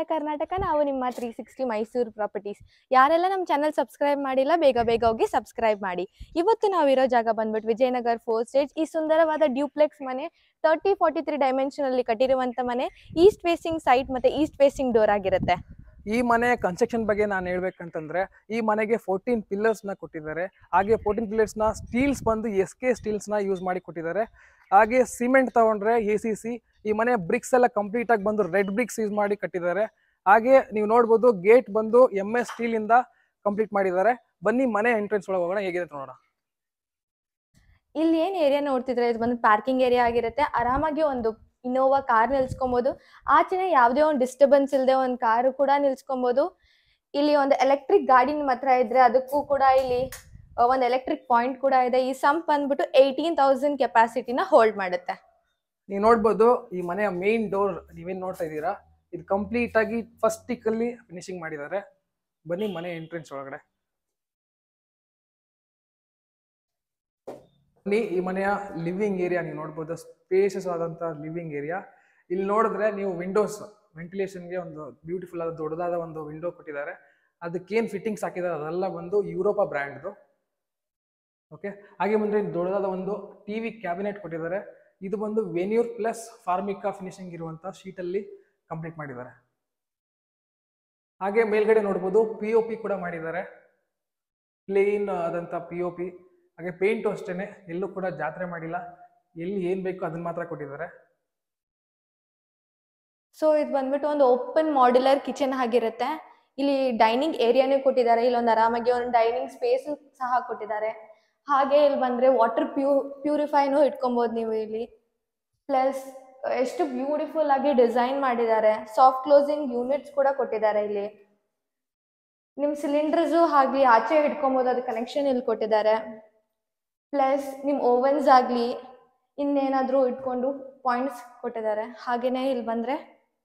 ಕರ್ನಾಟಕ ನಾವು ನಿಮ್ಮ three sixty Mysuru properties ಯಾರೆಲ್ಲ ನಮ್ಮ ಚಾನಲ್ ಸಬ್ಸ್ಕ್ರೈಬ್ ಮಾಡಿಲ್ಲ ಬೇಗ ಬೇಗ ಹೋಗಿ ಸಬ್ಸ್ಕ್ರೈಬ್ ಮಾಡಿ ಇವತ್ತು ನಾವಿರೋ ಜಾಗ ಬಂದ್ಬಿಟ್ಟು ವಿಜಯನಗರ್ ಫೋರ್ ಸ್ಟೇಜ್ ಈ ಸುಂದರವಾದ ಡ್ಯೂಪ್ಲೆಕ್ಸ್ ಮನೆ ತರ್ಟಿ ಫಾರ್ಟಿ ತ್ರೀ ಡೈಮೆನ್ಷನ್ ಅಲ್ಲಿ ಕಟ್ಟಿರುವಂತ ಮನೆ ಈಸ್ಟ್ ಫೇಸಿಂಗ್ ಸೈಟ್ ಮತ್ತೆ ಈಸ್ಟ್ ಫೇಸಿಂಗ್ ಡೋರ್ ಆಗಿರುತ್ತೆ ಈ ಮನೆ ಕನ್ಸ್ಟ್ರಕ್ಷನ್ ಬಗ್ಗೆ ನಾನು ಹೇಳ್ಬೇಕಂತಂದ್ರೆ ಈ ಮನೆಗೆ ಫೋರ್ಟೀನ್ ಪಿಲ್ಲರ್ಸ್ ನ ಕೊಟ್ಟಿದ್ದಾರೆ ಹಾಗೆ ಫೋರ್ಟೀನ್ ಪಿಲ್ಲರ್ಸ್ ನ ಸ್ಟೀಲ್ಸ್ ಬಂದು ಎಸ್ ಕೆ ಸ್ಟೀಲ್ಸ್ ನ ಯೂಸ್ ಮಾಡಿ ಕೊಟ್ಟಿದ್ದಾರೆ ಹಾಗೆ ಸಿಮೆಂಟ್ ತಗೊಂಡ್ರೆ ಎ ಸಿ ಸಿ ಈ ಮನೆ ಬ್ರಿಕ್ಸ್ ಎಲ್ಲ ಕಂಪ್ಲೀಟ್ ಆಗಿ ಬಂದು ರೆಡ್ ಬ್ರಿಕ್ಸ್ ಯೂಸ್ ಮಾಡಿ ಕಟ್ಟಿದ್ದಾರೆ ಹಾಗೆ ನೀವು ನೋಡ್ಬೋದು ಗೇಟ್ ಬಂದು ಎಂ ಎಸ್ ಸ್ಟೀಲ್ ಇಂದ ಕಂಪ್ಲೀಟ್ ಮಾಡಿದ್ದಾರೆ ಬನ್ನಿ ಮನೆ ಎಂಟ್ರೆನ್ಸ್ ಒಳಗೆ ಹೋಗೋಣ ಹೇಗಿದೆ ಅಂತ ನೋಡೋಣ ಇಲ್ಲಿ ಏನ್ ಏರಿಯಾ ನೋಡ್ತಿದ್ರೆ ಇದು ಬಂದು ಪಾರ್ಕಿಂಗ್ ಏರಿಯಾ ಆಗಿರುತ್ತೆ ಆರಾಮಾಗಿ ಒಂದು ಇನೋವಾ ಕಾರ್ ನಿಲ್ಸ್ಕೊಬಹುದು ಆಚೆನೆ ಯಾವುದೇ ಒಂದು ಡಿಸ್ಟರ್ಬೆನ್ಸ್ ಇಲ್ಲದೆ ಒಂದು ಕಾರು ಕೂಡ ನಿಲ್ಸ್ಕೊಬಹುದು ಇಲ್ಲಿ ಒಂದು ಎಲೆಕ್ಟ್ರಿಕ್ ಗಾಡಿ ನಿಮ್ಮ ಹತ್ರ ಇದ್ರೆ ಅದಕ್ಕೂ ಕೂಡ ಇಲ್ಲಿ ಒಂದು ಎಲೆಕ್ಟ್ರಿಕ್ ಪಾಯಿಂಟ್ ಕೂಡ ಇದೆ ಈ ಸಂಪ್ ಬಂದ್ಬಿಟ್ಟು ಏಯ್ಟೀನ್ ತೌಸಂಡ್ ಕೆಪಾಸಿಟಿನ ಹೋಲ್ಡ್ ಮಾಡುತ್ತೆ ನೀವು ನೋಡ್ಬೋದು ಈ ಮನೆಯ ಮೇನ್ ಡೋರ್ ನೀವೇನ್ ನೋಡ್ತಾ ಇದ್ದೀರಾ ಇದು ಕಂಪ್ಲೀಟ್ ಆಗಿ ಫಸ್ಟ್ ಅಲ್ಲಿ ಫಿನಿಶಿಂಗ್ ಮಾಡಿದ್ದಾರೆ ಬನ್ನಿ ಮನೆ ಎಂಟ್ರೆನ್ಸ್ ಒಳಗಡೆ ಬನ್ನಿ ಈ ಮನೆಯ ಲಿವಿಂಗ್ ಏರಿಯಾ ನೀವು ನೋಡ್ಬೋದು ಸ್ಪೇಷಸ್ ಆದಂತ ಲಿವಿಂಗ್ ಏರಿಯಾ ಇಲ್ಲಿ ನೋಡಿದ್ರೆ ನೀವು ವಿಂಡೋಸ್ ವೆಂಟಿಲೇಷನ್ಗೆ ಒಂದು ಬ್ಯೂಟಿಫುಲ್ ಆದ ದೊಡ್ಡದಾದ ಒಂದು ವಿಂಡೋ ಕೊಟ್ಟಿದ್ದಾರೆ ಅದಕ್ಕೇನು ಫಿಟ್ಟಿಂಗ್ಸ್ ಹಾಕಿದ್ದಾರೆ ಅದೆಲ್ಲ ಬಂದು ಯುರೋಪಾ ಬ್ರ್ಯಾಂಡ್ದು ಓಕೆ ಹಾಗೆ ಬಂದ್ರೆ ಇಲ್ಲಿ ದೊಡ್ಡದಾದ ಒಂದು ಟಿವಿ ಕ್ಯಾಬಿನೆಟ್ ಕೊಟ್ಟಿದ್ದಾರೆ ಇದು ಬಂದು ವೆನ್ಯೂರ್ ಪ್ಲಸ್ ಫಾರ್ಮಿಕಾ ಫಿನಿಶಿಂಗ್ ಇರುವಂತ ಶೀಟ್ ಅಲ್ಲಿ ಕಂಪ್ಲೀಟ್ ಮಾಡಿದ್ದಾರೆ ಹಾಗೆ ಮೇಲ್ಗಡೆ ನೋಡ್ಬೋದು ಪಿ ಒ ಪಿ ಕೂಡ ಮಾಡಿದ್ದಾರೆ ಪ್ಲೇನ್ ಆದಂತ ಪಿ ಒ ಪಿ ಹಾಗೆ ಪೇಂಟು ಅಷ್ಟೇನೆ ಎಲ್ಲೂ ಕೂಡ ಜಾತ್ರೆ ಮಾಡಿಲ್ಲ ಎಲ್ಲಿ ಏನ್ ಬೇಕು ಅದನ್ನ ಮಾತ್ರ ಕೊಟ್ಟಿದ್ದಾರೆ ಸೊ ಇದು ಬಂದ್ಬಿಟ್ಟು ಒಂದು ಓಪನ್ ಮಾಡ್ಯುಲರ್ ಕಿಚನ್ ಆಗಿರುತ್ತೆ ಇಲ್ಲಿ ಡೈನಿಂಗ್ ಏರಿಯಾನೇ ಕೊಟ್ಟಿದ್ದಾರೆ ಇಲ್ಲೊಂದು ಆರಾಮಾಗಿ ಒಂದು ಡೈನಿಂಗ್ ಸ್ಪೇಸ್ ಸಹ ಕೊಟ್ಟಿದ್ದಾರೆ ಹಾಗೆ ಇಲ್ಲಿ ಬಂದ್ರೆ ವಾಟರ್ ಪ್ಯೂ ಪ್ಯೂರಿಫೈನು ಇಟ್ಕೊಬೋದು ನೀವು ಇಲ್ಲಿ ಪ್ಲಸ್ ಎಷ್ಟು ಬ್ಯೂಟಿಫುಲ್ ಆಗಿ ಡಿಸೈನ್ ಮಾಡಿದ್ದಾರೆ ಸಾಫ್ಟ್ ಕ್ಲೋಸಿಂಗ್ ಯೂನಿಟ್ಸ್ ಕೂಡ ಕೊಟ್ಟಿದ್ದಾರೆ ಇಲ್ಲಿ ನಿಮ್ಮ ಸಿಲಿಂಡರ್ಸು ಹಾಗೆ ಆಚೆ ಹಿಡ್ಕೊಬೋದು ಅದು ಕನೆಕ್ಷನ್ ಇಲ್ಲಿ ಕೊಟ್ಟಿದ್ದಾರೆ ಪ್ಲಸ್ ನಿಮ್ಮ ಓವನ್ಸ್ ಆಗಲಿ ಇನ್ನೇನಾದರೂ ಇಟ್ಕೊಂಡು ಪಾಯಿಂಟ್ಸ್ ಕೊಟ್ಟಿದ್ದಾರೆ ಹಾಗೇನೆ ಇಲ್ಲಿ ಬಂದರೆ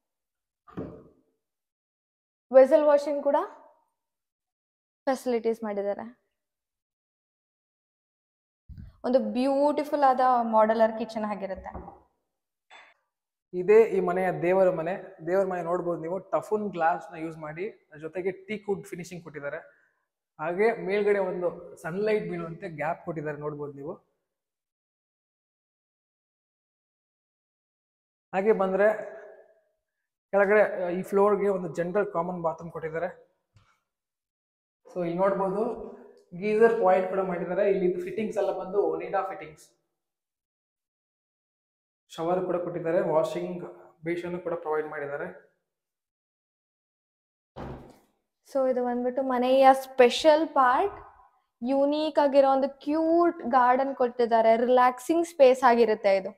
ವೆಸಲ್ ವಾಷಿಂಗ್ ಕೂಡ ಫೆಸಿಲಿಟೀಸ್ ಮಾಡಿದ್ದಾರೆ ಒಂದು ಬ್ಯೂಟಿಫುಲ್ ಆದ ಮಾಡಲರ್ ಕಿಚನ್ ಆಗಿರುತ್ತೆ ಇದೇ ಈ ಮನೆಯ ದೇವರ ಮನೆ ದೇವರ ಮನೆ ನೋಡ್ಬೋದು ನೀವು ಟಫನ್ ಗ್ಲಾಸ್ ನ ಯೂಸ್ ಮಾಡಿ ಅದ್ರ ಜೊತೆಗೆ ಟೀಕ್ ವುಡ್ ಫಿನಿಶಿಂಗ್ ಕೊಟ್ಟಿದ್ದಾರೆ ಹಾಗೆ ಮೇಲ್ಗಡೆ ಒಂದು ಸನ್ಲೈಟ್ ಬೀಳುವಂತೆ ಗ್ಯಾಪ್ ಕೊಟ್ಟಿದ್ದಾರೆ ನೋಡ್ಬೋದು ನೀವು ಹಾಗೆ ಬಂದ್ರೆ ಕೆಳಗಡೆ ಆ, ಈ ಫ್ಲೋರ್ಗೆ ಒಂದು ಜನರಲ್ ಕಾಮನ್ ಬಾತ್ರೂಮ್ ಕೊಟ್ಟಿದ್ದಾರೆ ಸೊ ಇಲ್ಲಿ ನೋಡ್ಬೋದು ಗೀಸರ್ ಪಾಯಿಂಟ್ ಕೂಡ ಮಾಡಿದ್ದಾರೆ ಇಲ್ಲಿ ಫಿಟ್ಟಿಂಗ್ಸ್ ಎಲ್ಲ ಬಂದು ಒನಿಡಾ ಫಿಟ್ಟಿಂಗ್ಸ್ ಶವರ್ ಕೂಡ ಕೊಟ್ಟಿದ್ದಾರೆ ವಾಷಿಂಗ್ ಬೇಷನ್ ಕೂಡ ಪ್ರೊವೈಡ್ ಮಾಡಿದ್ದಾರೆ ಸೊ ಇದು ಬಂದ್ಬಿಟ್ಟು ಮನೆಯ ಸ್ಪೆಷಲ್ ಪಾರ್ಟ್ ಯೂನೀಕ್ ಆಗಿರೋ ಒಂದು ಕ್ಯೂಟ್ ಗಾರ್ಡನ್ ಕೊಟ್ಟಿದ್ದಾರೆ ರಿಲ್ಯಾಕ್ಸಿಂಗ್ ಸ್ಪೇಸ್ ಆಗಿರುತ್ತೆ ಇದು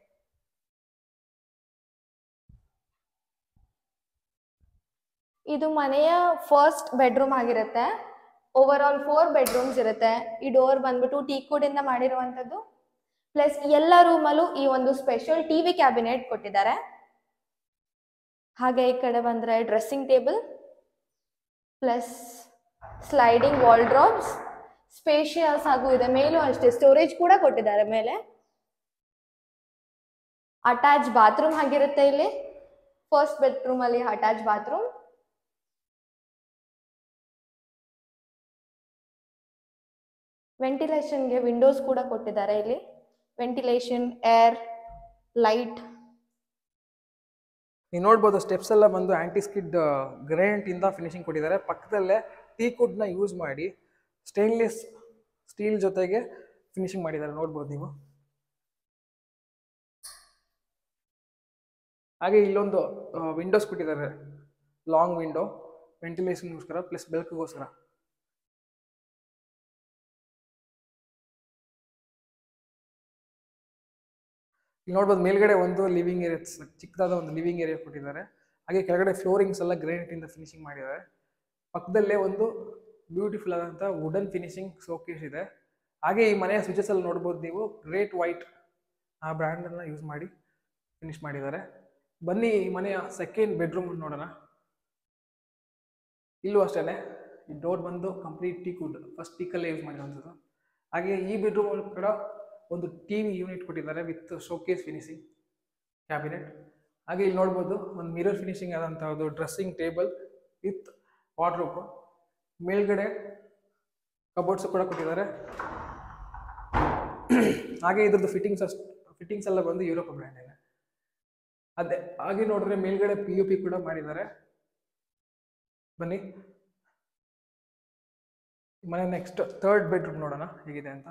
ಇದು ಮನೆಯ ಫಸ್ಟ್ ಬೆಡ್ರೂಮ್ ಆಗಿರುತ್ತೆ ಓವರ್ ಆಲ್ ಫೋರ್ ಬೆಡ್ರೂಮ್ಸ್ ಇರುತ್ತೆ ಈ ಡೋರ್ ಬಂದ್ಬಿಟ್ಟು ಟೀಕುಡ್ ಇಂದ ಮಾಡಿರುವಂತದ್ದು ಪ್ಲಸ್ ಎಲ್ಲ ರೂಮಲ್ಲೂ ಈ ಒಂದು ಸ್ಪೆಷಲ್ ಟಿವಿ ಕ್ಯಾಬಿನೆಟ್ ಕೊಟ್ಟಿದ್ದಾರೆ ಹಾಗೆ ಈ ಕಡೆ ಬಂದ್ರೆ dressing table plus sliding wardrobes spacious ಹಾಗೂ ಇದೆ ಮೇಲೂ ಅಷ್ಟೇ ಸ್ಟೋರೇಜ್ ಕೂಡ ಕೊಟ್ಟಿದ್ದಾರೆ ಮೇಲೆ ಅಟ್ಯಾಚ್ ಬಾತ್ರೂಮ್ ಆಗಿರುತ್ತೆ ಇಲ್ಲಿ ಫಸ್ಟ್ ಬೆಡ್ರೂಮ್ ಅಲ್ಲಿ ಅಟ್ಯಾಚ್ ಬಾತ್ರೂಮ್ ವೆಂಟಿಲೇಷನ್ಗೆ ವಿಂಡೋಸ್ ಕೂಡ ಕೊಟ್ಟಿದ್ದಾರೆ ಇಲ್ಲಿ ವೆಂಟಿಲೇಷನ್ ಏರ್ ಲೈಟ್ ನೀವು ನೋಡ್ಬೋದು ಸ್ಟೆಪ್ಸ್ ಎಲ್ಲ ಬಂದು ಆಂಟಿ ಸ್ಕಿಡ್ ಗ್ರೇನೆಟ್ ಇಂದ ಫಿನಿಶಿಂಗ್ ಕೊಟ್ಟಿದ್ದಾರೆ ಪಕ್ಕದಲ್ಲೇ ಟೀ ನ ಯೂಸ್ ಮಾಡಿ ಸ್ಟೇನ್ಲೆಸ್ ಸ್ಟೀಲ್ ಜೊತೆಗೆ ಫಿನಿಶಿಂಗ್ ಮಾಡಿದ್ದಾರೆ ನೋಡ್ಬೋದು ನೀವು ಹಾಗೆ ಇಲ್ಲೊಂದು ವಿಂಡೋಸ್ ಕೊಟ್ಟಿದ್ದಾರೆ ಲಾಂಗ್ ವಿಂಡೋ ವೆಂಟಿಲೇಷನ್ಗೋಸ್ಕರ ಪ್ಲಸ್ ಬೆಳಕಿಗೋಸ್ಕರ ಇಲ್ಲಿ ನೋಡ್ಬೋದು ಮೇಲ್ಗಡೆ ಒಂದು ಲಿವಿಂಗ್ ಏರಿಯಾ ಚಿಕ್ಕದಾದ ಒಂದು ಲಿವಿಂಗ್ ಏರಿಯಾ ಕೊಟ್ಟಿದ್ದಾರೆ ಹಾಗೆ ಕೆಳಗಡೆ ಫ್ಲೋರಿಂಗ್ಸ್ ಎಲ್ಲ ಗ್ರೇನೈಟ್ ಇಂದ ಫಿನಿಶಿಂಗ್ ಮಾಡಿದ್ದಾರೆ ಪಕ್ಕದಲ್ಲೇ ಒಂದು ಬ್ಯೂಟಿಫುಲ್ ಆದಂಥ ವುಡನ್ ಫಿನಿಶಿಂಗ್ ಸೋಕೇಸ್ ಇದೆ ಹಾಗೆ ಈ ಮನೆಯ ಸ್ವಿಚಸ್ ಅಲ್ಲಿ ನೋಡ್ಬೋದು ನೀವು ಗ್ರೇಟ್ ವೈಟ್ ಆ ಬ್ರ್ಯಾಂಡನ್ನು ಯೂಸ್ ಮಾಡಿ ಫಿನಿಶ್ ಮಾಡಿದ್ದಾರೆ ಬನ್ನಿ ಈ ಮನೆಯ ಸೆಕೆಂಡ್ ಬೆಡ್ರೂಮ್ ನೋಡೋಣ ಇಲ್ಲೂ ಅಷ್ಟೇ ಈ ಡೋರ್ ಬಂದು ಕಂಪ್ಲೀಟ್ ಟೀಕ್ ವುಡ್ ಫಸ್ಟ್ ಟೀಕಲ್ಲೇ ಯೂಸ್ ಮಾಡಿರುವಂಥದ್ದು ಹಾಗೆ ಈ ಬೆಡ್ರೂಮ್ ಕೂಡ ಒಂದು ಟಿ ವಿ ಯೂನಿಟ್ ಕೊಟ್ಟಿದ್ದಾರೆ ವಿತ್ ಶೋಕೇಸ್ ಫಿನಿಶಿಂಗ್ ಕ್ಯಾಬಿನೆಟ್ ಹಾಗೆ ಇಲ್ಲಿ ನೋಡ್ಬೋದು ಒಂದು ಮಿರರ್ ಫಿನಿಶಿಂಗ್ ಆದಂಥ ಒಂದು ಡ್ರೆಸ್ಸಿಂಗ್ ಟೇಬಲ್ ವಿತ್ ವಾರ್ಡ್ರೋಬ್ ಮೇಲ್ಗಡೆ ಕಬೋರ್ಡ್ಸ್ ಕೂಡ ಕೊಟ್ಟಿದ್ದಾರೆ ಹಾಗೆ ಇದ್ರದ್ದು ಫಿಟ್ಟಿಂಗ್ಸ್ ಅಷ್ಟು ಫಿಟ್ಟಿಂಗ್ಸ್ ಎಲ್ಲ ಬಂದು ಯುರೋಪ್ ಬ್ರ್ಯಾಂಡ್ ಇದೆ ಅದೇ ಹಾಗೆ ನೋಡಿದ್ರೆ ಮೇಲ್ಗಡೆ ಪಿ ಯು ಪಿ ಕೂಡ ಮಾಡಿದ್ದಾರೆ ಬನ್ನಿ ಮನೆ ನೆಕ್ಸ್ಟ್ ಥರ್ಡ್ ಬೆಡ್ರೂಮ್ ನೋಡೋಣ ಹೇಗಿದೆ ಅಂತ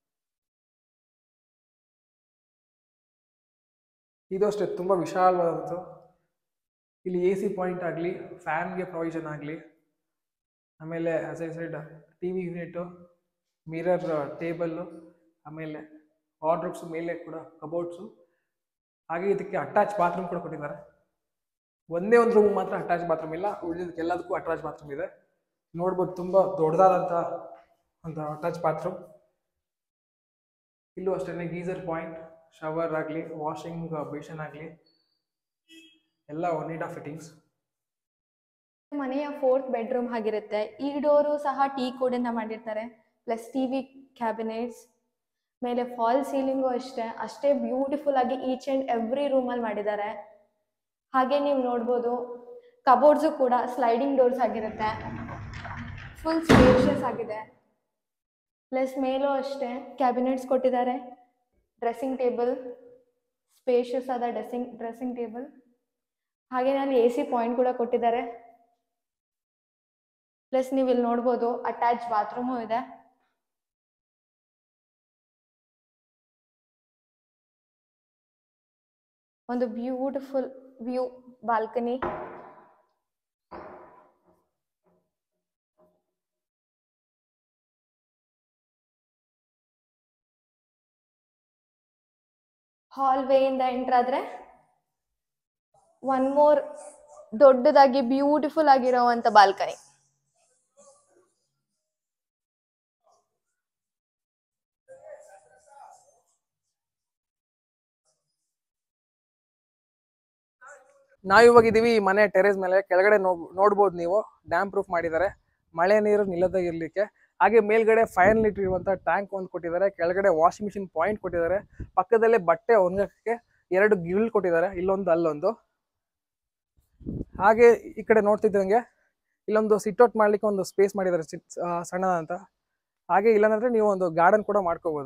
ಇದು ಅಷ್ಟೇ ತುಂಬ ವಿಶಾಲವಾದಂಥದ್ದು ಇಲ್ಲಿ ಎ ಸಿ ಪಾಯಿಂಟ್ ಆಗಲಿ ಫ್ಯಾನ್ಗೆ ಪ್ರೊವಿಷನ್ ಆಗಲಿ ಆಮೇಲೆ as I said T V unit mirror table ಆಮೇಲೆ ವಾರ್ಡ್ರೋಬ್ಸ್ ಮೇಲೆ ಕೂಡ ಕಬೋರ್ಡ್ಸು ಹಾಗೆ ಇದಕ್ಕೆ ಅಟ್ಯಾಚ್ ಬಾತ್ರೂಮ್ ಕೂಡ ಕೊಟ್ಟಿದ್ದಾರೆ ಒಂದೇ ಒಂದು ರೂಮ್ ಮಾತ್ರ ಅಟ್ಯಾಚ್ ಬಾತ್ರೂಮ್ ಇಲ್ಲ ಉಳಿದಕ್ಕೆ ಎಲ್ಲದಕ್ಕೂ ಅಟ್ಯಾಚ್ ಬಾತ್ರೂಮ್ ಇದೆ ನೋಡ್ಬೋದು ತುಂಬ ದೊಡ್ಡದಾದಂಥ ಒಂದು ಅಟ್ಯಾಚ್ ಬಾತ್ರೂಮ್ ಇಲ್ಲೂ ಅಷ್ಟೇ ಗೀಸರ್ ಪಾಯಿಂಟ್ ಶವರ್ ಆಗಲಿ ವಾಷಿಂಗ್ ಬೇಷನ್ ಆಗಲಿ ಎಲ್ಲ ಒನಿಡಾ ಫಿಟ್ಟಿಂಗ್ಸ್ ಮನೆಯ ಫೋರ್ತ್ ಬೆಡ್ರೂಮ್ ಆಗಿರುತ್ತೆ ಈ ಡೋರು ಸಹ ಟೀ ಕೋಡಿಂದ ಮಾಡಿರ್ತಾರೆ ಪ್ಲಸ್ ಟಿ ವಿ ಕ್ಯಾಬಿನೆಟ್ಸ್ ಮೇಲೆ ಫಾಲ್ ಸೀಲಿಂಗು ಅಷ್ಟೇ ಅಷ್ಟೇ ಬ್ಯೂಟಿಫುಲ್ ಆಗಿ ಈಚ್ ಆ್ಯಂಡ್ ಎವ್ರಿ ರೂಮಲ್ಲಿ ಮಾಡಿದ್ದಾರೆ ಹಾಗೆ ನೀವು ನೋಡ್ಬೋದು ಕಬೋರ್ಡ್ಸು ಕೂಡ ಸ್ಲೈಡಿಂಗ್ ಡೋರ್ಸ್ ಆಗಿರುತ್ತೆ ಫುಲ್ ಸ್ಪೇಷಿಯಸ್ ಆಗಿದೆ ಪ್ಲಸ್ ಮೇಲೂ ಅಷ್ಟೇ ಕ್ಯಾಬಿನೆಟ್ಸ್ ಕೊಟ್ಟಿದ್ದಾರೆ ಡ್ರೆಸ್ಸಿಂಗ್ ಟೇಬಲ್ ಸ್ಪೇಷಿಯಸ್ ಆದ ಡ್ರೆಸ್ಸಿಂಗ್ ಡ್ರೆಸ್ಸಿಂಗ್ ಟೇಬಲ್ ಹಾಗೆ ಅಲ್ಲಿ ಎ ಸಿ ಪಾಯಿಂಟ್ ಕೂಡ ಕೊಟ್ಟಿದ್ದಾರೆ ಪ್ಲಸ್ ನೀವು ಇಲ್ಲಿ ನೋಡ್ಬೋದು ಅಟ್ಯಾಚ್ ಬಾತ್ರೂಮು ಇದೆ ಒಂದು ಬ್ಯೂಟಿಫುಲ್ ವ್ಯೂ ಬಾಲ್ಕನಿ ಹಾಲ್ ವೇಯಿಂದ ಎಂಟರ್ ಆದ್ರೆ ಒನ್ ಮೋರ್ ದೊಡ್ಡದಾಗಿ ಬ್ಯೂಟಿಫುಲ್ ಆಗಿರೋವಂಥ ಬಾಲ್ಕನಿ ನಾವಿವಾಗ ಇದೀವಿ ಈ ಮನೆ ಟೆರೇಸ್ ಮೇಲೆ ಕೆಳಗಡೆ ನೋ ನೋಡ್ಬೋದು ನೀವು ಡ್ಯಾಮ್ ಪ್ರೂಫ್ ಮಾಡಿದ್ದಾರೆ ಮಳೆ ನೀರು ನಿಲ್ಲದ ಇರಲಿಕ್ಕೆ ಹಾಗೆ ಮೇಲ್ಗಡೆ ಫೈವ್ ಲೀಟರ್ ಇರುವಂಥ ಟ್ಯಾಂಕ್ ಒಂದು ಕೊಟ್ಟಿದ್ದಾರೆ ಕೆಳಗಡೆ ವಾಷಿಂಗ್ ಮಿಷಿನ್ ಪಾಯಿಂಟ್ ಕೊಟ್ಟಿದ್ದಾರೆ ಪಕ್ಕದಲ್ಲೇ ಬಟ್ಟೆ ಒಣಗಕ್ಕೆ ಎರಡು ಗ್ರಿಲ್ ಕೊಟ್ಟಿದ್ದಾರೆ ಇಲ್ಲೊಂದು ಅಲ್ಲೊಂದು ಹಾಗೆ ಈ ಕಡೆ ನೋಡ್ತಿದ್ದಂಗೆ ಇಲ್ಲೊಂದು ಸಿಟ್ಔಟ್ ಮಾಡ್ಲಿಕ್ಕೆ ಒಂದು ಸ್ಪೇಸ್ ಮಾಡಿದ್ದಾರೆ ಚಿಕ್ಕ ಆ, ಸಣ್ಣದಂತ ಹಾಗೆ ಇಲ್ಲಾಂದ್ರೆ ನೀವು ಒಂದು ಗಾರ್ಡನ್ ಕೂಡ ಮಾಡ್ಕೋಬಹುದು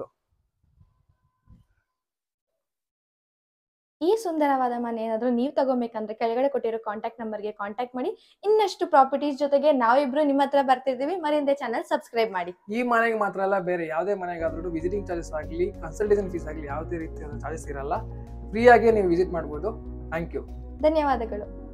ಈ ಸುಂದರವಾದ ಮನೆ ಏನಾದರೂ ನೀವು ತಗೋಬೇಕಂದ್ರೆ ಕೆಳಗಡೆ ಕೊಟ್ಟಿರೋ ಕಾಂಟ್ಯಾಕ್ಟ್ ನಂಬರ್ಗೆ ಕಾಂಟ್ಯಾಕ್ಟ್ ಮಾಡಿ ಇನ್ನಷ್ಟು ಪ್ರಾಪರ್ಟೀಸ್ ಜೊತೆಗೆ ನಾವಿಬ್ರು ನಿಮ್ಮ ಹತ್ರ ಬರ್ತಿದ್ದೀವಿ ಮರಿಂದೆ ಚಾನಲ್ ಸಬ್ಸ್ಕ್ರೈಬ್ ಮಾಡಿ ಈ ಮನೆಗೆ ಮಾತ್ರ ಅಲ್ಲ ಬೇರೆ ಯಾವುದೇ ಮನೆಗಾದ್ರೂ ವಿಸಿಟಿಂಗ್ ಚಾರ್ಜಸ್ ಆಗಲಿ ಕನ್ಸಲ್ಟೇಷನ್ ಫೀಸ್ ಆಗಲಿ ಯಾವುದೇ ರೀತಿಯಾದ ಚಾರ್ಜಸ್ ಇರಲ್ಲ ಫ್ರೀಯಾಗಿ ನೀವು ವಿಸಿಟ್ ಮಾಡ್ಬೋದು ಥ್ಯಾಂಕ್ ಯು ಧನ್ಯವಾದಗಳು